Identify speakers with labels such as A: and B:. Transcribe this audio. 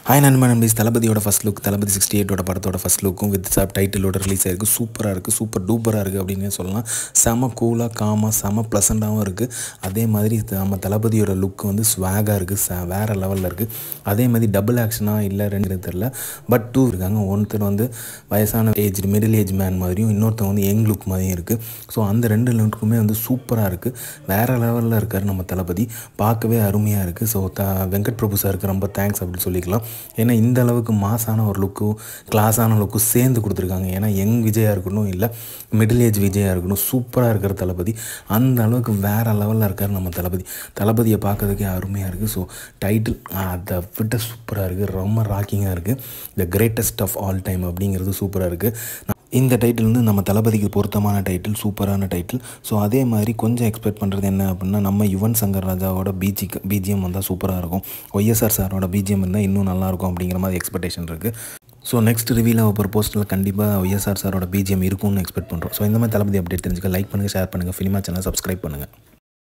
A: hi நண்பன் நம்பிஸ் தளபதியோட ஃபஸ்ட் லுக் தளபதி சிக்ஸ்டி எயிட்டோட படத்தோட ஃபஸ்ட் லுக்கும் வித் சாப் டைட்டிலோட ரிலீஸ் ஆயிருக்கு சூப்பராக இருக்குது சூப்பர் டூப்பராக இருக்குது அப்படின்னு சொல்லலாம் செம கூலாக காமாக செம ப்ளசண்ட்டாகவும் இருக்குது அதே மாதிரி நம்ம தளபதியோட லுக் வந்து ஸ்வாகாக இருக்குது ச வேறு லெவலில் இருக்குது அதே மாதிரி டபுள் ஆக்ஷனாக இல்லை ரெண்டு தெரில பட் டூ இருக்காங்க ஒருத்தர் வந்து வயசான ஏஜ் மிடில் ஏஜ் மேன் மாதிரியும் இன்னொருத்தர் வந்து யங் லுக் மாதிரியும் இருக்குது ஸோ அந்த ரெண்டு லுக்குமே வந்து சூப்பராக இருக்குது வேறு லெவலில் இருக்கார் நம்ம தளபதி பார்க்கவே அருமையாக இருக்குது ஸோ த வெங்கட் பிரபு சாருக்கு ரொம்ப தேங்க்ஸ் அப்படின்னு சொல்லிக்கலாம் ஏன்னா இந்த அளவுக்கு மாசான ஒரு லுக்கும் கிளாஸான லுக்கும் சேர்ந்து கொடுத்துருக்காங்க ஏன்னா யங் விஜயாக இருக்கணும் இல்லை மிடில் ஏஜ் விஜயாக இருக்கணும் சூப்பராக இருக்கிற தளபதி அந்த அளவுக்கு வேறு லெவலில் இருக்கார் நம்ம தளபதி தளபதியை பார்க்கறதுக்கே அருமையாக இருக்குது ஸோ டைட்டில் அதை விட சூப்பராக இருக்குது ரொம்ப ராக்கிங்காக இருக்குது the greatest of all time அப்படிங்கிறது சூப்பராக இருக்குது இந்த டைட்டில் வந்து நம்ம தளபதிக்கு பொருத்தமான டைட்டில் சூப்பரான டைட்டில் ஸோ அதே மாதிரி கொஞ்சம் எக்ஸ்பெக்ட் பண்ணுறது என்ன அப்படின்னா நம்ம யுவன் சங்கர் ராஜாவோட பிஜிக்கு பிஜிஎம் வந்தால் சூப்பராக இருக்கும் ஒய்எஸ்ஆர் சாரோட பிஜிஎம் இருந்தால் இன்னும் நல்லாயிருக்கும் அப்படிங்கிற மாதிரி எக்ஸ்பெக்டேஷன் இருக்குது ஸோ நெக்ஸ்ட் ரிவியூவில் ஒரு போஸ்ட்டில் கண்டிப்பாக ஒய்எஸ்ஆர் சாரோட பிஜிஎம் இருக்கும்னு எக்ஸ்பெக்ட் பண்ணுறோம் ஸோ இந்த மாதிரி தளபதி அப்டேட் தெரிஞ்சுக்க லைக் பண்ணுங்கள் ஷேர் பண்ணுங்கள் ஃபிலிமா சேனல் சப்ஸ்கிரைப் பண்ணுங்கள்